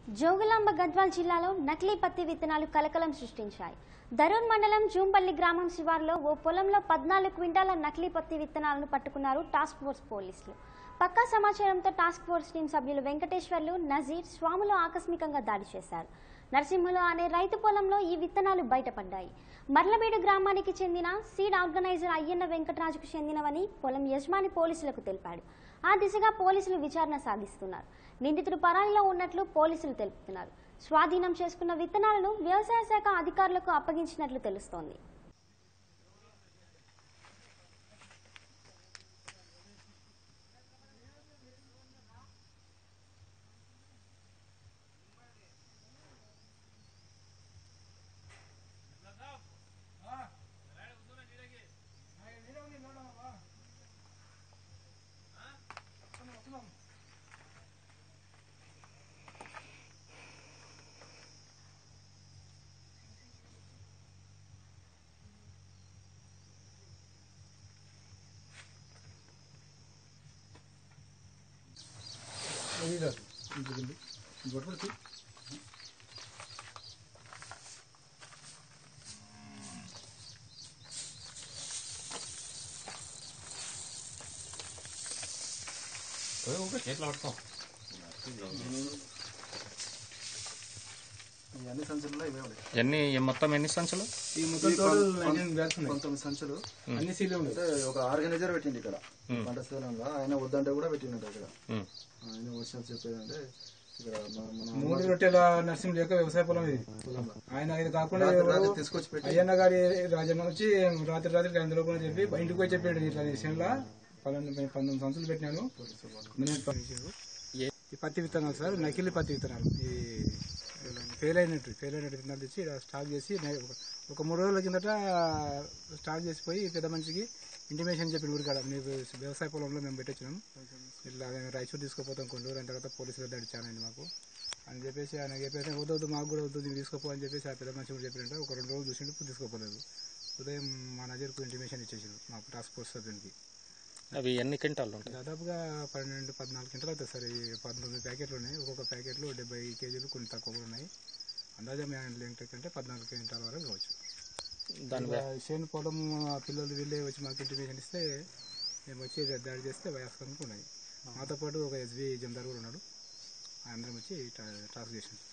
జోగులాంబ గద్వాల్ జిల్లాలో నకిలీ పత్తి విత్తనాలు కలకలం సృష్టించాయి దరూర్ మండలం జూంపల్లి గ్రామం శివారులో ఓ పొలంలో పద్నాలుగు క్వింటాల నకిలీ పత్తి విత్తనాలను పట్టుకున్నారు టాస్క్ ఫోర్స్ పోలీసులు పక్కా సమాచారంతో టాస్క్ ఫోర్స్ టీం సభ్యులు వెంకటేశ్వర్లు నజీర్ స్వాములు ఆకస్మికంగా దాడి చేశారు నరసింహులు అనే రైతు పొలంలో ఈ విత్తనాలు బయటపడ్డాయి మర్లబీడు గ్రామానికి చెందిన సీడ్ ఆర్గనైజర్ అయ్యన్న వెంకటరాజుకు చెందినవని పొలం యజమాని పోలీసులకు తెలిపాడు ఆ దిశగా పోలీసులు విచారణ సాగిస్తున్నారు నిందితుడు పరాయిలో ఉన్నట్లు పోలీసులు తెలుపుతున్నారు స్వాధీనం చేసుకున్న విత్తనాలను వ్యవసాయ శాఖ అధికారులకు అప్పగించినట్లు తెలుస్తోంది చేతిలో పట్టుకో అన్ని సంచుల్లో ఇవే ఉన్నాయి ఎన్ని మొత్తం ఎన్ని సంచులు ఈ మొత్తం టోటల్ నైన్టీన్ బ్యాగ్స్ ఉన్నాయి పంతొమ్మిది సంచులు అన్ని సీలే ఉన్నాయి అంటే ఒక ఆర్గనైజర్ పెట్టిండు ఇక్కడ పంట స్థలంలో ఆయన వద్దంటే కూడా పెట్టిండు ఇక్కడ ఉమ్. ఆయన వచ్చిన చెప్పేదంటే ఇక్కడ మన- మన మూడు రొట్టెల నర్సింగ్ లేక వ్యవసాయ పొలం ఇది ఆయన ఇది కాకుండా రాత్రి ఎవరో రాత్రి తీసుకొచ్చి పెట్టి అయ్యన్న గారి రాజన్న వచ్చి రాత్రి రాత్రి అందులో కూడా చెప్పి ఇంటికి పోయి చెప్పాడు ఇట్లా విషయంలో పలానా నేను పంతొమ్మిది సంచులు పెట్టినాను మినిమం పంపించారు. ఈ పత్తి విత్తనాలు సార్ నకిలీ పత్తి విత్తనాలు ఈ ఫెయిల్ అయినట్టు ఫెయిల్ అయినట్టు విత్తనాలు తెచ్చి ఇలా స్టాక్ చేసి నే- ఒక- ఒక మూడు రోజుల కిందట స్టాక్ చేసిపోయి పెద్ద మనిషికి ఇంటిమేషన్ చెప్పి ఊరికాడ మీకు వ్యవసాయ పొలంలో మేము పెట్టొచ్చినాం ఇట్లా మేము రైచూరు తీసుకుపోతాం కొన్ని రోజులు అయిన తర్వాత పోలీసులు అడిచానండి మాకు అని చెప్పేసి ఆయన చెప్పేసి వద్దు వద్దు మాకు కూడా వద్దు దీన్ని తీసుకోపో అని చెప్పేసి ఆ పెద్ద మనిషి కూడా చెప్పినంటే ఒక రెండు రోజులు చూసిండు ఇప్పుడు తీసుకోపోలేదు ఉదయం మా నజర్కు ఇంటిమేషన్ ఇచ్చేసిండు మాకు టాస్క్ ఫోర్స్ సభ్యునికి అవి ఎన్ని క్వింటాలు ఉంటాయి దాదాపుగా పన్నెండు పద్నాలుగు గంటలు అవుతుంది సార్ ఈ పంతొమ్మిది ప్యాకెట్లు ఉన్నాయి ఒక్కొక్క ప్యాకెట్లు డెబ్బై కేజీలు కొన్ని తక్కువ కూడా ఉన్నాయి అందాజా మేము ఏంటంటే పద్నాలుగు క్వింటాల వరకు కావచ్చు దాని ఇక చేను పొలం ఆ పిల్లలు వీళ్ళే వచ్చి మాకు ఇంటిమేషన్ ఇస్తే మేము వచ్చి దాడి చేస్తే వయాస్కరంగా ఉన్నాయి మాతో పాటు ఒక ఎస్బీ జమదార్ కూడా ఉన్నాడు అందరం వచ్చి టా- టాస్క్ చేసినాం